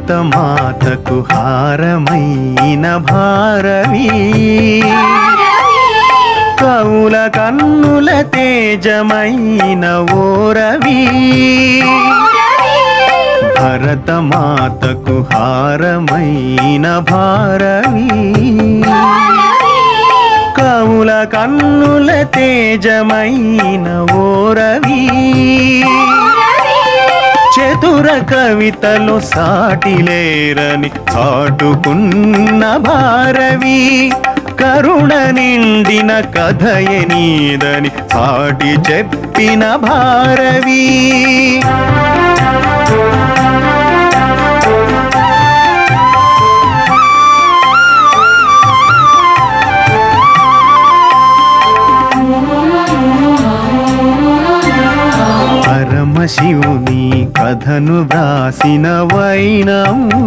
భరతమాతకు హారమైన భారవీ కవుల కన్నుల తేజమైన ఓరవి భరతమాతకు హారమైన భారవి కవుల కన్నుల తేజమైన ఓరవి చతుర కవితలు సాటిలేరని చాటుకున్న భారవి కరుణ నిండిన కథయ నీదని సాటి చెప్పిన భారవి పరమశివుని కథను వ్రాసిన వైనము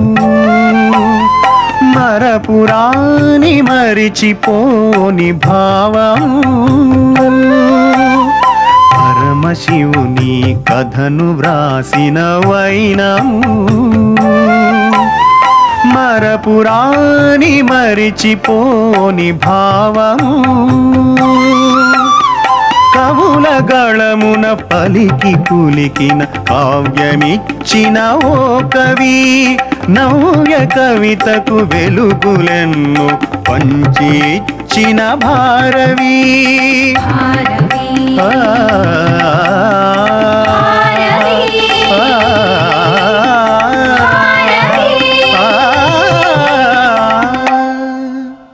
మరపురాని మరిచిపోని భావము పరమశివుని కథను వ్రాసిన వైనము మరపురాని మరిచిపోని భావము కవుల గళమున పలికి పులికిన కావ్యమిచ్చిన ఓ కవి నవ్య కవితకు వెలుగులెన్ను పంచి ఇచ్చిన భారవి ఆ, ఆ,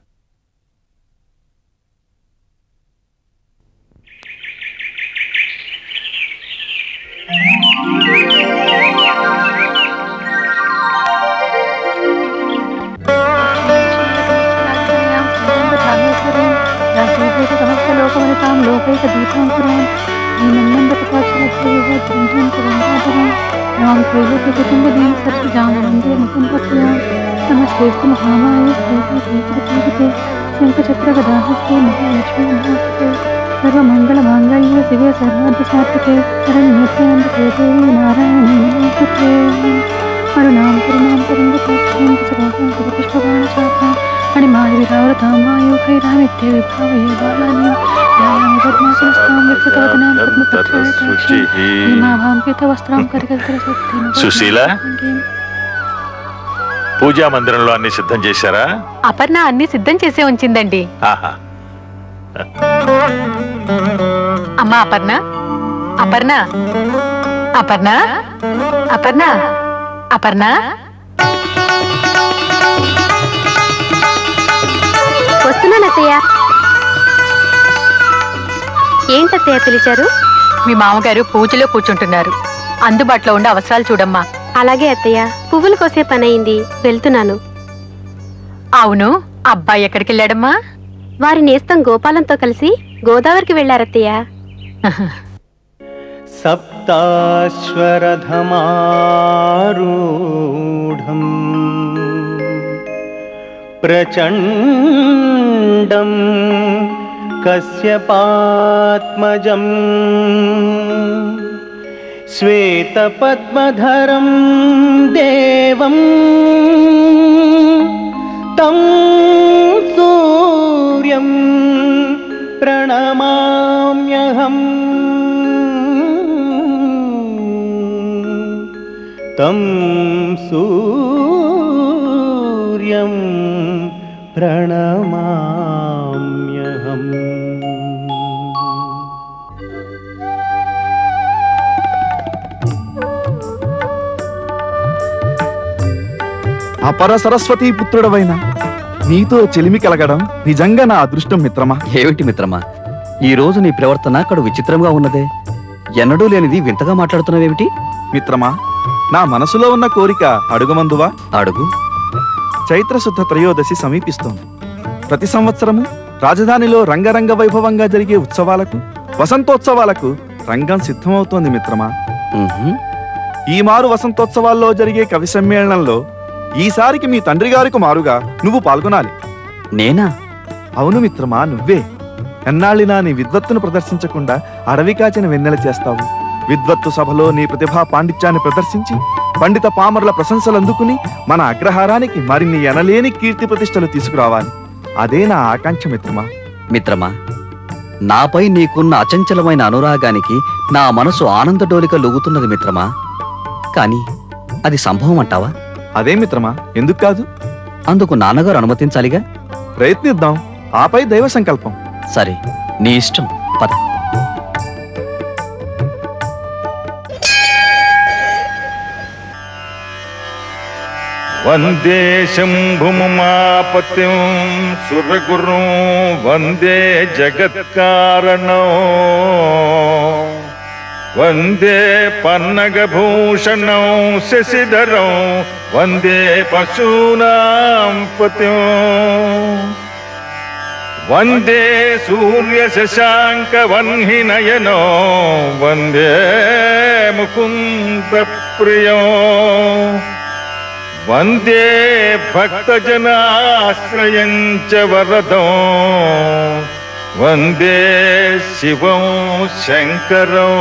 సమస్తలోకమనితాం లోకైక దీపాంకురాం ఈ నందంబకటాక్షరత్వయుగం రాం త్రైలోక్య కుటుంబ దీన సర్వజానందే ముకుందప్రియాం నమస్తేస్తు మహామాయ శ్రీతే శ్రీకృతే శంఖచక్ర గదాహస్తే మహాలక్ష్మీ నమస్తే సర్వమంగళ మాంగళ్య శివే సర్వార్థ సాత్వికే శరణ్యేత్యాంబకే దేవి నారాయణీ నమస్తే అరుణాం కరుణాం కరుణాం సర్వం పుష్పబాణశాఖాం మణిమాయవిరావృతామాయో భైరామిత్య విభావయే బాలాని ధ్యాయామి పద్మాసనస్థాం వికృతవదనాం పద్మపత్రాయతాక్షీం హేమాభాం పీతవస్త్రాం కరికల్కరశక్తిం సుశీల? పూజా మందిరంలో అన్ని సిద్ధం చేశారా అపర్ణ అన్ని సిద్ధం చేసే ఉంచిందండి ఆహా అమ్మా అపర్ణ అపర్ణ అపర్ణ అపర్ణ అపర్ణ వస్తున్నాను అత్తయ్య ఏంటత్తయ్య పిలిచారు మీ మామగారు పూజలో కూర్చుంటున్నారు అందుబాటులో ఉండే అవసరాలు చూడమ్మా అలాగే అత్తయ్య పువ్వులు కోసే పని అయింది వెళ్తున్నాను అవును అబ్బాయి ఎక్కడికి వెళ్ళాడమ్మా వారి నేస్తం గోపాలంతో కలిసి గోదావరికి వెళ్ళారత్తయ్య సప్తాశ్వరధమారూఢం ప్రచండం కశ్యపాత్మజం శ్వేతపద్మధరం దేవం తం సూర్యం ప్రణమామ్యహం తం సూర్యం ప్రణమామ్యహం అపర సరస్వతీ పుత్రుడవైన నీతో చెలిమి కలగడం నిజంగా నా అదృష్టం మిత్రమా ఏమిటి మిత్రమా ఈ రోజు నీ ప్రవర్తన అక్కడ విచిత్రంగా ఉన్నదే ఎన్నడూ లేనిది వింతగా మాట్లాడుతున్నావేమిటి మిత్రమా నా మనసులో ఉన్న కోరిక అడుగమందువా అడుగు చైత్రశుద్ధ త్రయోదశి సమీపిస్తోంది ప్రతి సంవత్సరము రాజధానిలో రంగరంగ వైభవంగా జరిగే ఉత్సవాలకు వసంతోత్సవాలకు రంగం సిద్ధమవుతోంది మిత్రమా ఉహుం. ఈ మారు వసంతోత్సవాల్లో జరిగే కవి సమ్మేళనంలో ఈసారికి మీ తండ్రి గారికి మారుగా నువ్వు పాల్గొనాలి నేనా అవును మిత్రమా నువ్వే ఎన్నాళ్ళినా నీ విద్వత్తును ప్రదర్శించకుండా అడవి కాచిన వెన్నెల చేస్తావు విద్వత్తు సభలో నీ ప్రతిభా పాండిత్యాన్ని ప్రదర్శించి పండిత పామరుల ప్రశంసలు అందుకుని మన అగ్రహారానికి మరిన్ని ఎనలేని కీర్తి ప్రతిష్టలు తీసుకురావాలి అదే నా ఆకాంక్ష మిత్రమా మిత్రమా నాపై నీకున్న అచంచలమైన అనురాగానికి నా మనసు ఆనందడోలిక లూగుతున్నది మిత్రమా కానీ అది సంభవం అంటావా అదే మిత్రమా ఎందుకు కాదు అందుకు నాన్నగారు అనుమతించాలిగా ప్రయత్నిద్దాం ఆపై దైవ సంకల్పం సరే నీ ఇష్టం పద వందే శంభుమాపతిం సురగురు వందే జగత్కారణం వందే పన్నగభూషణం శశిధరం వందే పశూనాం పతిం వందే సూర్య శశాంక వన్హి నయనో వందే ముకుంద ప్రియం వందే భక్తజనాశ్రయం చ వరదం వందే శివం శంకరం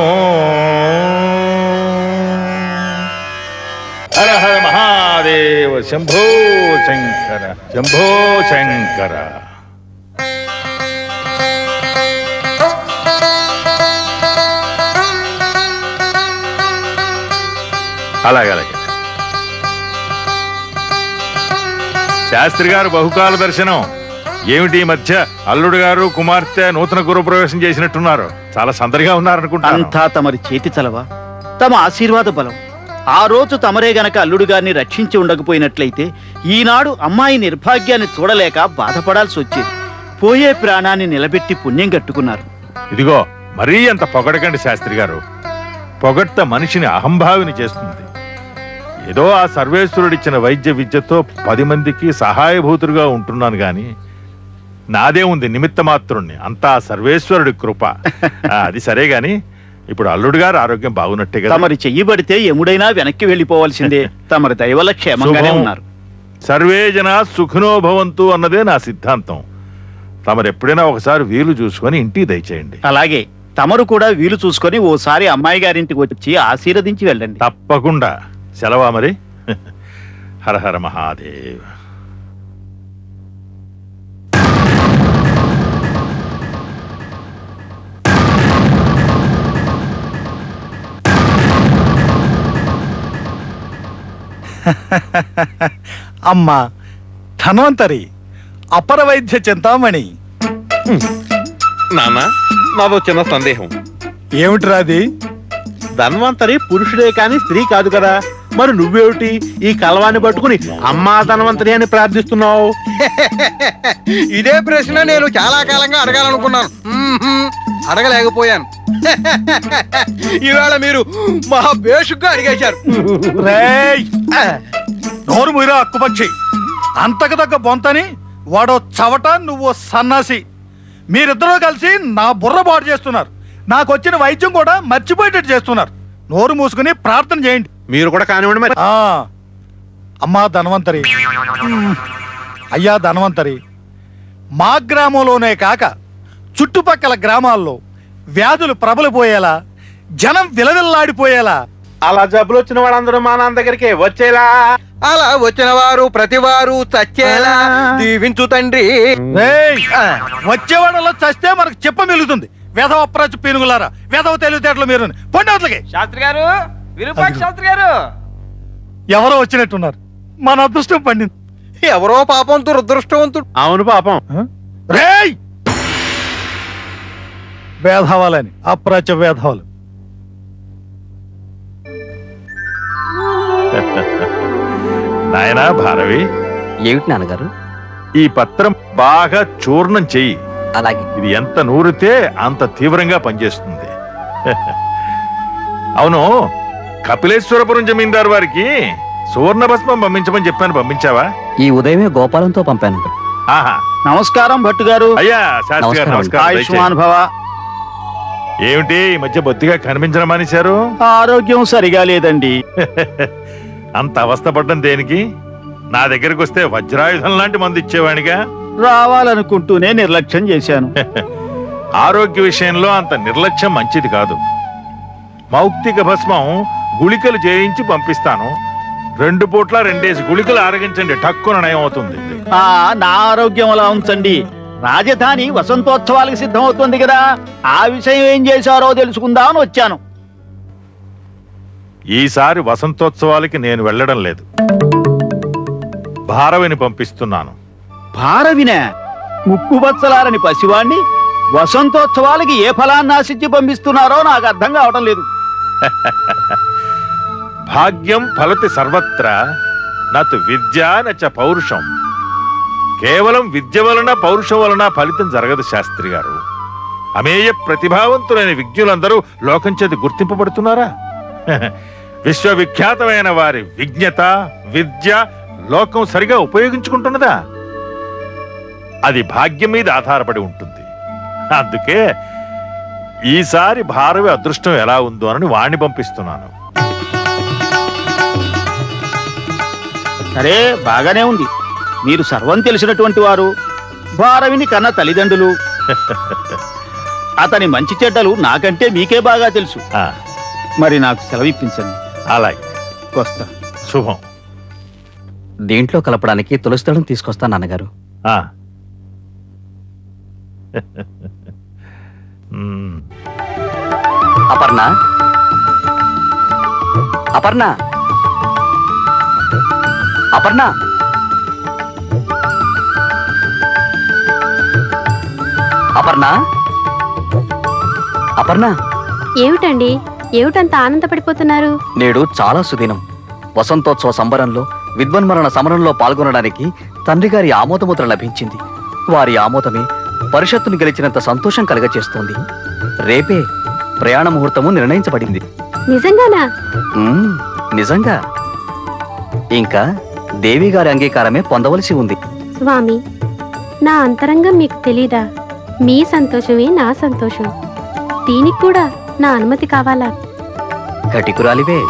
హర హర మహాదేవ శంభో శంకర శంభో శంకర అలాగే అలాగే శాస్త్రి గారు బహుకాల దర్శనం ఏమిటి ఈ మధ్య అల్లుడు గారు కుమార్తె నూతన గురుప్రవేశం చేసినట్టున్నారు చాలా సందడిగా ఉన్నారనుకుంటా అంతా తమరి చేతి చలవ తమ ఆశీర్వాద బలం ఆ రోజు తమరే గనక అల్లుడు గారిని రక్షించి ఉండకపోయినట్లయితే ఈనాడు అమ్మాయి నిర్భాగ్యాన్ని చూడలేక బాధపడాల్సి వచ్చేది పోయే ప్రాణాన్ని నిలబెట్టి పుణ్యం కట్టుకున్నారు ఇదిగో మరీ అంత పొగడకండి శాస్త్రి గారు పొగడ్త మనిషిని అహంభావిని చేస్తుంది ఏదో ఆ సర్వేశ్వరుడిచ్చిన వైద్య విద్యతో పది మందికి సహాయభూతుడుగా ఉంటున్నాను గాని నాదే ఉంది నిమిత్త మాత్రుణ్ణి అంతా ఆ సర్వేశ్వరుడి కృప ఆ, అది సరే గాని ఇప్పుడు అల్లుడు గారు ఆరోగ్యం బాగున్నట్టే కదా తమరి చెయ్యబడితే ఎముడైనా వెనక్కి వెళ్ళిపోవాల్సిందే తమరి దయవల్ల క్షేమంగానే శుభం. ఉన్నారు సర్వే జన సుఖినో భవంతు అన్నదే నా సిద్ధాంతం తమరు ఎప్పుడైనా ఒకసారి వీలు చూసుకొని ఇంటికి దయచేయండి అలాగే తమరు కూడా వీలు చూసుకొని ఓసారి అమ్మాయి గారింటికి వచ్చి ఆశీర్వదించి వెళ్ళండి తప్పకుండా సెలవా మరి హర హర మహాదేవ్ అమ్మా ధన్వంతరి అపర వైద్య చింతామణి నాన్న నాదో చిన్న సందేహం ఏమిటిరాది ధన్వంతరి పురుషుడే కాని స్త్రీ కాదు కదా మరి నువ్వేమిటి ఈ కలవాన్ని పట్టుకుని అమ్మా ధన్వంతరి అని ప్రార్థిస్తున్నావు ఇదే ప్రశ్న నేను చాలా కాలంగా అడగాలనుకున్నాను మ్మ్హ్మ్. అడగలేకపోయాను ఇవాళ మీరు మహా బేషుగ్గా అడిగేశారు రేయ్ నోరు మీరా అక్కుపక్షి అంతకు తగ్గ బొంతని వాడో చవట నువ్వు సన్నాసి మీరిద్దరూ కలిసి నా బుర్ర బాటు చేస్తున్నారు నాకు వచ్చిన వైద్యం కూడా మర్చిపోయేటట్టు చేస్తున్నారు నోరు మూసుకుని ప్రార్థన చేయండి మీరు కూడా కానివ్వండి మరి ఆ అమ్మా ధన్వంతరి మ్మ్. అయ్యా ధన్వంతరి మా గ్రామంలోనే కాక చుట్టుపక్కల గ్రామాల్లో వ్యాధులు ప్రబలిపోయేలా జనం విలవిల్లాడిపోయేలా అలా జబ్బులు వచ్చిన వాళ్ళందరూ మా నాన్న దగ్గరికి వచ్చేలా అలా వచ్చిన వారు ప్రతివారు చచ్చేలా దీవించు తండ్రి రేయ్! వచ్చేవాడలో చస్తే మనకు చెప్ప మిగులుతుంది వేధవ అప్రాచు పీనుగులారా వేధవ తెలివితేటలు మీరు పొండి అవతలకి శాస్త్రి గారు విరూపాక్ష శాస్త్రి గారు ఎవరో వచ్చినట్టున్నారు మన అదృష్టం పండింది ఎవరో పాపం దురదృష్టవంతుడు అవును పాపం రేయ్ వేధవాలని అప్రాచ్య వేధవాలు నాయనా భారవి ఏమిటి నాన్నగారు ఈ పత్రం బాగా చూర్ణం చెయ్యి అలాగే ఇది ఎంత నూరితే అంత తీవ్రంగా పనిచేస్తుంది అవును కపిలేశ్వరపురం జమీందార్ వారికి సువర్ణ భస్మం పంపించమని చెప్పాను పంపించావా ఈ ఉదయమే గోపాలంతో పంపాను ఆహా నమస్కారం భట్టు గారు అయ్యా శాస్త్రి గారు నమస్కారం. నమస్కారం ఆయుష్మాన్ దయచేయండి. భవ ఏమిటి ఈ మధ్య బొత్తిగా కనిపించడం మానేశారు ఆరోగ్యం సరిగా లేదండి అంత అవస్థపడ్డం దేనికి నా దగ్గరికి వస్తే వజ్రాయుధం లాంటి మంది ఇచ్చేవాడిగా రావాలనుకుంటూనే నిర్లక్ష్యం చేశాను ఆరోగ్య విషయంలో అంత నిర్లక్ష్యం మంచిది కాదు మౌక్తిక భస్మం గుళికలు చేయించి పంపిస్తాను రెండు పూట్ల రెండేసి గుళికలు ఆరగించండి టక్కున నయం అవుతుంది ఆ నా ఆరోగ్యం అలా ఉంచండి రాజధాని వసంతోత్సవాలకు సిద్ధమవుతుంది కదా ఆ విషయం ఏం చేశారో తెలుసుకుందామని వచ్చాను ఈసారి వసంతోత్సవాలకి నేను వెళ్ళడం లేదు భారవిని పంపిస్తున్నాను భారవిన ముక్కుబచ్చలారని పసివాణ్ణి వసంతోత్సవాలకి ఏ ఫలాన్ని ఆశించి పంపిస్తున్నారో నాకు అర్థం కావటం లేదు భాగ్యం ఫలతి సర్వత్రా నతు విద్య నచ పౌరుషం కేవలం విద్య వలన పౌరుషం వలన ఫలితం జరగదు శాస్త్రి గారు అమేయ ప్రతిభావంతులైన విజ్ఞులందరూ లోకం చేతి గుర్తింపబడుతున్నారా విశ్వవిఖ్యాతమైన వారి విజ్ఞత విద్య లోకం సరిగా ఉపయోగించుకుంటున్నదా అది భాగ్యం మీద ఆధారపడి ఉంటుంది అందుకే ఈసారి భారవి అదృష్టం ఎలా ఉందో అని వాణ్ణి పంపిస్తున్నాను సరే బాగానే ఉంది మీరు సర్వం తెలిసినటువంటి వారు భారవిని కన్న తల్లిదండ్రులు అతని మంచి చెడ్డలు నాకంటే మీకే బాగా తెలుసు ఆ, మరి నాకు సెలవిప్పించండి అలాగే వస్తా శుభం దీంట్లో కలపడానికి తులసి దళం తీసుకొస్తా నాన్నగారు ఆ. మ్మ్. అపర్ణ అపర్ణ అపర్ణ అపర్ణ అపర్ణ ఏమిటండి ఏమిటంత ఆనందపడిపోతున్నారు నేడు చాలా సుదినం వసంతోత్సవ సంబరంలో విద్వన్మరణ సమరంలో పాల్గొనడానికి తండ్రి గారి ఆమోదముద్ర లభించింది వారి ఆమోదమే పరిషత్తును గెలిచినంత సంతోషం కలగచేస్తోంది రేపే ప్రయాణ ముహూర్తము నిర్ణయించబడింది నిజంగానా మ్మ్, నిజంగా ఇంకా దేవి గారి అంగీకారమే పొందవలసి ఉంది స్వామి నా అంతరంగం మీకు తెలీదా మీ సంతోషమే నా సంతోషం దీనికి కూడా నా అనుమతి కావాలా ఘటికురాలివే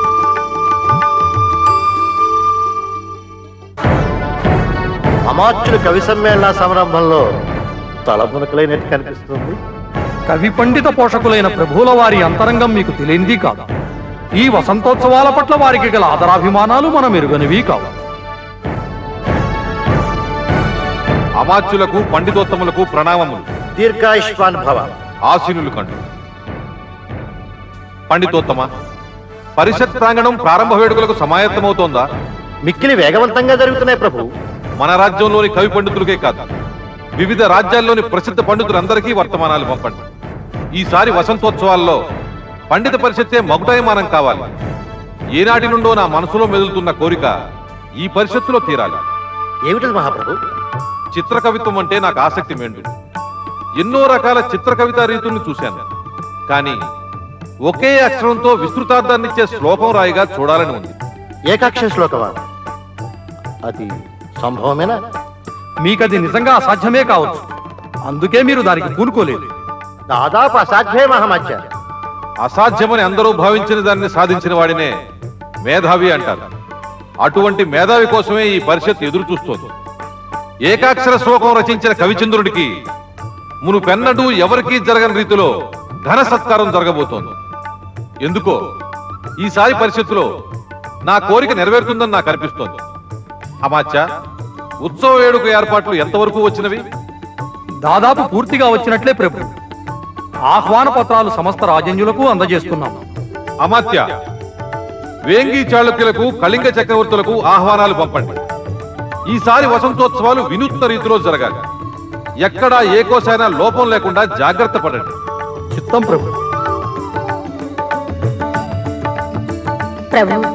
అమాత్యులు కవి సమ్మేళన సంరంభంలో తలమునకలైనట్టు కనిపిస్తుంది కవి పండిత పోషకులైన ప్రభువుల వారి అంతరంగం మీకు తెలియంది కాదు ఈ వసంతోత్సవాల పట్ల వారికి గల ఆదరాభిమానాలు మనం ఎరుగనివి కావు అమాత్యులకు పండితోత్తములకు ప్రణామములు దీర్ఘాయుష్మాన్ భవ ఆశీనులు కండు పండితోత్తమ పరిషత్ ప్రాంగణం ప్రారంభ వేడుకలకు సమాయత్తమవుతోందా మిక్కిలి వేగవంతంగా జరుగుతున్నాయి ప్రభు మన రాజ్యంలోని కవి పండితులకే కాదు వివిధ రాజ్యాల్లోని ప్రసిద్ధ పండితులందరికీ వర్తమానాలు పంపండి ఈసారి వసంతోత్సవాల్లో పండిత పరిషత్తే మగుటాయమానం కావాలి ఏనాటి నుండో నా మనసులో మెదులుతున్న కోరిక ఈ పరిషత్తులో తీరాలి ఏమిటది మహాప్రభు చిత్ర కవిత్వం అంటే నాకు ఆసక్తి మెండు ఎన్నో రకాల చిత్ర కవితా రీతుల్ని చూశాను కానీ ఒకే అక్షరంతో విస్తృతార్థాన్నిచ్చే శ్లోకం రాయిగా చూడాలని ఉంది ఏకాక్షర శ్లోకమా అది సంభవమేనా మీకది నిజంగా అసాధ్యమే కావచ్చు అందుకే మీరు దానికి పూనుకోలేదు దాదాపు అసాధ్యమే మహామధ్య అసాధ్యమని అందరూ భావించిన దాన్ని సాధించిన వాడినే మేధావి అంటారు అటువంటి మేధావి కోసమే ఈ పరిషత్ ఎదురు చూస్తోంది ఏకాక్షర శ్లోకం రచించిన కవిచంద్రుడికి మునుపెన్నడూ ఎవరికీ జరగని రీతిలో ఘన సత్కారం జరగబోతోంది ఎందుకో ఈసారి పరిషత్తులో నా కోరిక నెరవేరుతుందని నాకు అనిపిస్తోంది అమాచ ఉత్సవ వేడుక ఏర్పాట్లు ఎంతవరకు వచ్చినవి దాదాపు పూర్తిగా వచ్చినట్లే ప్రభు ఆహ్వాన పత్రాలు సమస్త రాజన్యులకు అందజేస్తున్నాము అమాత్య వేంగి చాళుక్యులకు కళింగ చక్రవర్తులకు ఆహ్వానాలు పంపండి ఈసారి వసంతోత్సవాలు వినూత్న రీతిలో జరగాలి ఎక్కడా ఏ కోసైనా లోపం లేకుండా జాగ్రత్త పడండి చిత్తం ప్రభు ప్రభు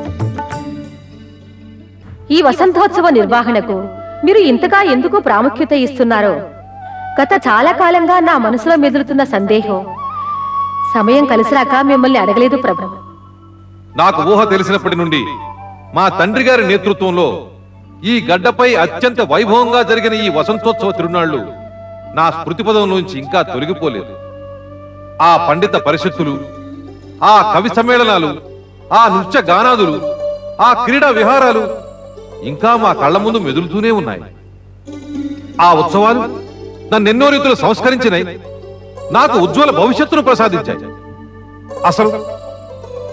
ఈ వసంతోత్సవ నిర్వహణకు మీరు ఇంతగా ఎందుకు ప్రాముఖ్యత ఇస్తున్నారో గత చాలా కాలంగా నా మనసులో మెదులుతున్న సందేహం సమయం కలిసిరాక మిమ్మల్ని అడగలేదు ప్రభు నాకు ఊహ తెలిసినప్పటి నుండి మా తండ్రి గారి నేతృత్వంలో ఈ గడ్డపై అత్యంత వైభవంగా జరిగిన ఈ వసంతోత్సవ తిరునాళ్లు నా స్మృతిపదం నుంచి ఇంకా తొలగిపోలేదు ఆ పండిత పరిషత్తులు ఆ కవి సమ్మేళనాలు ఆ నృత్య గానాదులు ఆ క్రీడా విహారాలు ఇంకా మా కళ్ళ ముందు మెదులుతూనే ఉన్నాయి ఆ ఉత్సవాలు నన్నెన్నో రీతులు సంస్కరించినాయి నాకు ఉజ్వల భవిష్యత్తును ప్రసాదించాయి అసలు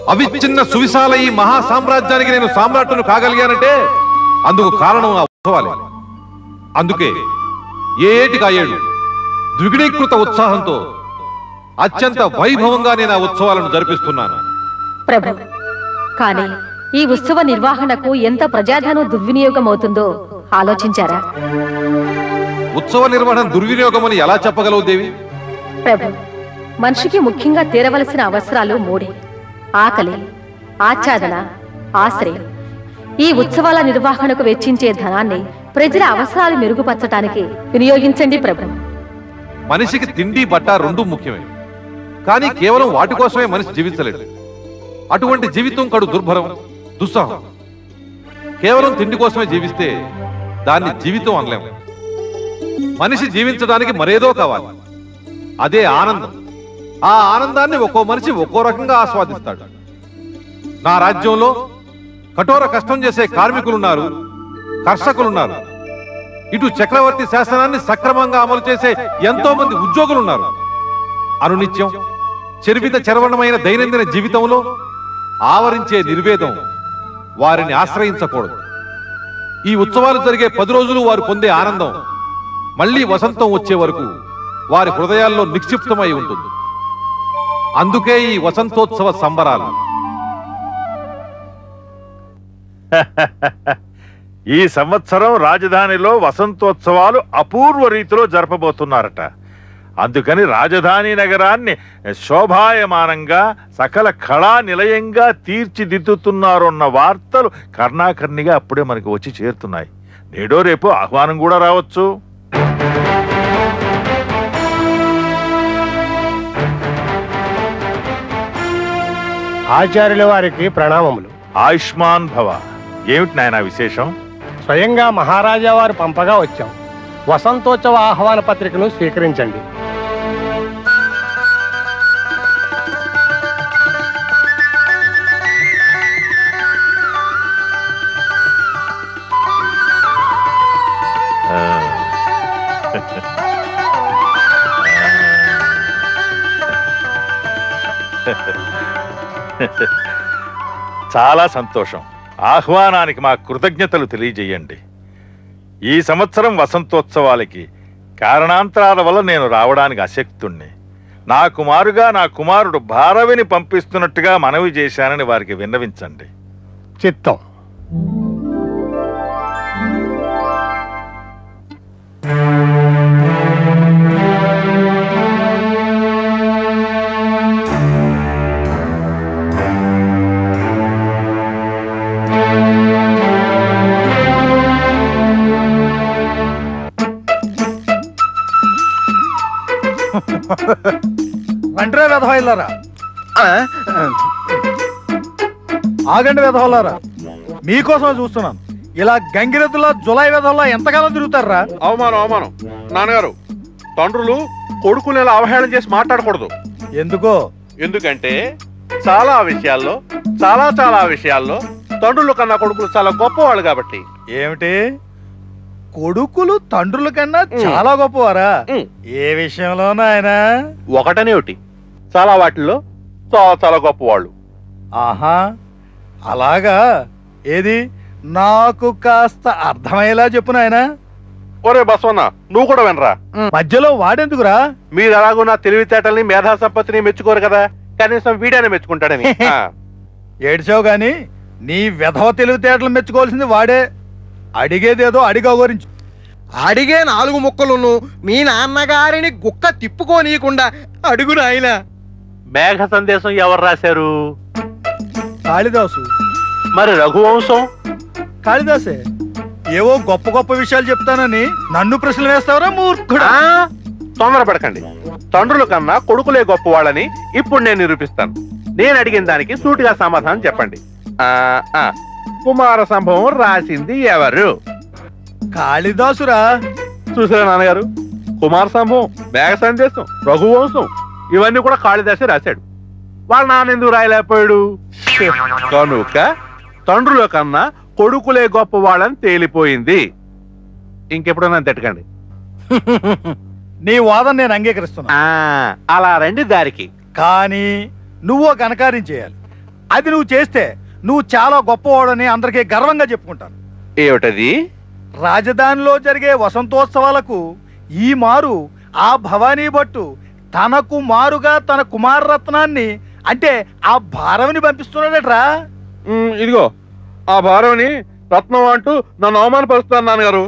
అవిచ్ఛిన్న సువిశాల ఈ మహా సామ్రాజ్యానికి నేను సామ్రాట్టును కాగలిగానంటే అందుకు కారణం ఆ ఉత్సవాలే అందుకే ఏ ఏటికి ఆ ఏడు ద్విగుణీకృత ఉత్సాహంతో అత్యంత వైభవంగా నేను ఆ ఉత్సవాలను జరిపిస్తున్నాను ప్రభు కానీ ఈ ఉత్సవ నిర్వహణకు ఎంత ప్రజాధనం దుర్వినియోగం అవుతుందో ఆలోచించారా ఉత్సవ నిర్వహణ దుర్వినియోగమని ఎలా చెప్పగలవు దేవి ప్రభు మనిషికి ముఖ్యంగా తీరవలసిన అవసరాలు మూడే ఆకలి ఆచ్ఛాదన ఆశ్రయం ఈ ఉత్సవాల నిర్వహణకు వెచ్చించే ధనాన్ని ప్రజల అవసరాలు మెరుగుపరచడానికి వినియోగించండి ప్రభు మనిషికి తిండి బట్ట రెండు ముఖ్యమే కానీ కేవలం వాటి కోసమే మనిషి జీవించలేడు అటువంటి జీవితం కడు దుర్భరం దుస్సాహం కేవలం తిండి కోసమే జీవిస్తే దాన్ని జీవితం అనలేము మనిషి జీవించడానికి మరేదో కావాలి అదే ఆనందం ఆ ఆనందాన్ని ఒక్కో మనిషి ఒక్కో రకంగా ఆస్వాదిస్తాడు నా రాజ్యంలో కఠోర కష్టం చేసే కార్మికులున్నారు కర్షకులున్నారు ఇటు చక్రవర్తి శాసనాన్ని సక్రమంగా అమలు చేసే ఎంతో మంది ఉద్యోగులున్నారు అనునిత్యం చరివిత చరవణమైన దైనందిన జీవితంలో ఆవరించే నిర్వేదం వారిని ఆశ్రయించకూడదు ఈ ఉత్సవాలు జరిగే పది రోజులు వారు పొందే ఆనందం మళ్ళీ వసంతం వచ్చే వరకు వారి హృదయాల్లో నిక్షిప్తమై ఉంటుంది అందుకే ఈ వసంతోత్సవ సంబరాలు ఈ సంవత్సరం రాజధానిలో వసంతోత్సవాలు అపూర్వ రీతిలో జరపబోతున్నారట అందుకని రాజధాని నగరాన్ని శోభాయమానంగా సకల కళా నిలయంగా తీర్చిదిద్దుతున్నారన్న వార్తలు కర్ణాకర్ణిగా అప్పుడే మనకి వచ్చి చేరుతున్నాయి నేడో రేపు ఆహ్వానం కూడా రావచ్చు ఆచార్యుల వారికి ప్రణామములు ఆయుష్మాన్ భవ ఏమిటి నాయన విశేషం స్వయంగా మహారాజా వారు పంపగా వచ్చాం వసంతోత్సవ ఆహ్వాన పత్రికను స్వీకరించండి చాలా సంతోషం ఆహ్వానానికి మా కృతజ్ఞతలు తెలియజేయండి ఈ సంవత్సరం వసంతోత్సవాలకి కారణాంతరాల వల్ల నేను రావడానికి అశక్తుణ్ణి నా కుమారుగా నా కుమారుడు భారవిని పంపిస్తున్నట్టుగా మనవి చేశానని వారికి విన్నవించండి చిత్తం రండిరా వెధవాయిల్లారా ఆగండి వెధవాళ్ళారా మీకోసమే చూస్తున్నాను ఇలా గంగిరెద్దులా జులై వెధవల్లా ఎంతకాలం తిరుగుతారా అవమానం అవమానం నాన్నగారు తండ్రులు కొడుకులు ఇలా అవహేళన చేసి మాట్లాడకూడదు ఎందుకో ఎందుకంటే చాలా విషయాల్లో చాలా చాలా విషయాల్లో తండ్రులు కన్నా కొడుకులు చాలా గొప్పవాళ్ళు కాబట్టి ఏమిటి కొడుకులు తండ్రుల కన్నా చాలా గొప్పవారా ఏ విషయంలో ఆయన ఒకటనేమిటి చాలా వాటిల్లో చాలా చాలా గొప్పవాళ్ళు ఆహా అలాగా ఏది నాకు కాస్త అర్థమయ్యేలా చెప్పు నాయన ఒరే బసవన్న నువ్వు కూడా వినరా మధ్యలో వాడెందుకురా మీరు ఎలాగో నా తెలివితేటల్ని మేధా సంపత్తిని మెచ్చుకోరు కదా కనీసం వీడైనా మెచ్చుకుంటాడని ఆ. ఏడ్చావు గాని నీ వెధవ తెలివితేటలు మెచ్చుకోవాల్సింది వాడే అడిగేదేదో అడిగా గురించి అడిగే నాలుగు ముక్కలును మీ నాన్నగారిని గుక్క తిప్పుకోనీయకుండా అడుగు నాయన మేఘ సందేశం ఎవరు రాశారు కాళిదాసు మరి రఘువంశం కాళిదాసే ఏవో గొప్ప గొప్ప విషయాలు చెప్తానని నన్ను ప్రశ్నలు వేస్తావరా మూర్ఖుడా తొందరపడకండి తండ్రుల కన్నా కొడుకులే గొప్పవాళ్ళని ఇప్పుడు నేను నిరూపిస్తాను నేను అడిగిన దానికి సూటిగా సమాధానం చెప్పండి ఆ ఆ కుమార సంభవం రాసింది ఎవరు కాళిదాసురా చూసారా నాన్నగారు కుమార సంభవం మేఘ సందేశం రఘువంశం ఇవన్నీ కూడా కాళిదాసే రాశాడు వాళ్ళ నాన్న ఎందుకు రాయలేకపోయాడు కనుక తండ్రుల కన్నా కొడుకులే గొప్ప వాళ్ళని తేలిపోయింది ఇంకెప్పుడైనా తిట్టకండి నీ వాదన నేను అంగీకరిస్తున్నా అలా రండి దారికి కానీ నువ్వు ఒక అనకార్యం చేయాలి అది నువ్వు చేస్తే నువ్వు చాలా గొప్పవాడని అందరికీ గర్వంగా చెప్పుకుంటాను ఏమిటది రాజధానిలో జరిగే వసంతోత్సవాలకు ఈ మారు ఆ భవానీ భట్టు తనకు మారుగా తన కుమారరత్నాన్ని అంటే ఆ భారవిని పంపిస్తున్నాడట్రా ఉమ్, ఇదిగో ఆ భారవని రత్నం అంటూ నన్ను అవమానపరుస్తున్నాను నాన్నగారు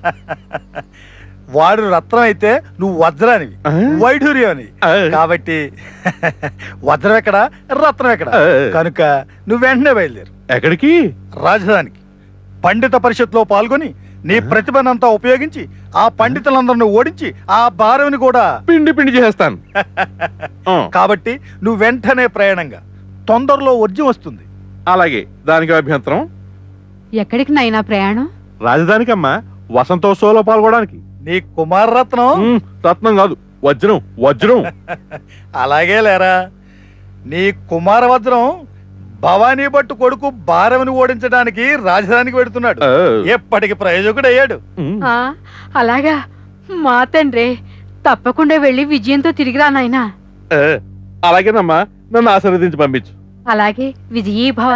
వాడు రత్నం అయితే నువ్వు వజ్రానివి వైఢూర్యం అని కాబట్టి వజ్రం ఎక్కడ రత్నం ఎక్కడ కనుక నువ్వు వెంటనే బయలుదేరు ఎక్కడికి రాజధానికి పండిత పరిషత్లో పాల్గొని నీ ప్రతిభనంతా ఉపయోగించి ఆ పండితులందరిని ఓడించి ఆ భారవిని కూడా పిండి పిండి చేస్తాను కాబట్టి నువ్వు వెంటనే ప్రయాణంగా తొందరలో వర్జ్యం వస్తుంది అలాగే దానికి అభ్యంతరం ఎక్కడికి నైనా ప్రయాణం రాజధానికమ్మా వసంతోత్సవంలో పాల్గొనడానికి నీ కుమారరత్నం ఉమ్, రత్నం కాదు వజ్రం వజ్రం అలాగే లేరా నీ కుమార వజ్రం భవానీ భట్టు కొడుకు భారవిని ఓడించడానికి రాజధానికి పెడుతున్నాడు ఎప్పటికి ప్రయోజకుడు అయ్యాడు ఆ, అలాగా మా తండ్రి తప్పకుండా వెళ్ళి విజయంతో తిరిగి రా నాయనా ఏ, అలాగేనమ్మా నన్ను ఆశీర్వదించి పంపించు అలాగే విజయీభవ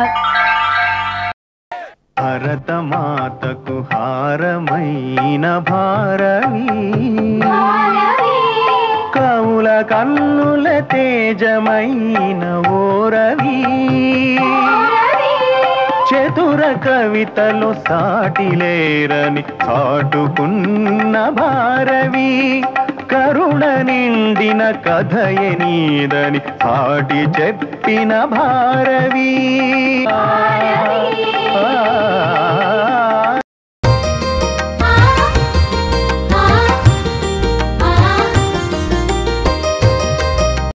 భరతమాతకు హారమైన భారవి కవుల కన్నుల తేజమైన ఓరవి చతుర కవితలు సాటిలేరని చాటుకున్న భారవి కరుణ నిండిన కథయ నీదని సాటి చెప్పిన భారవి ఆ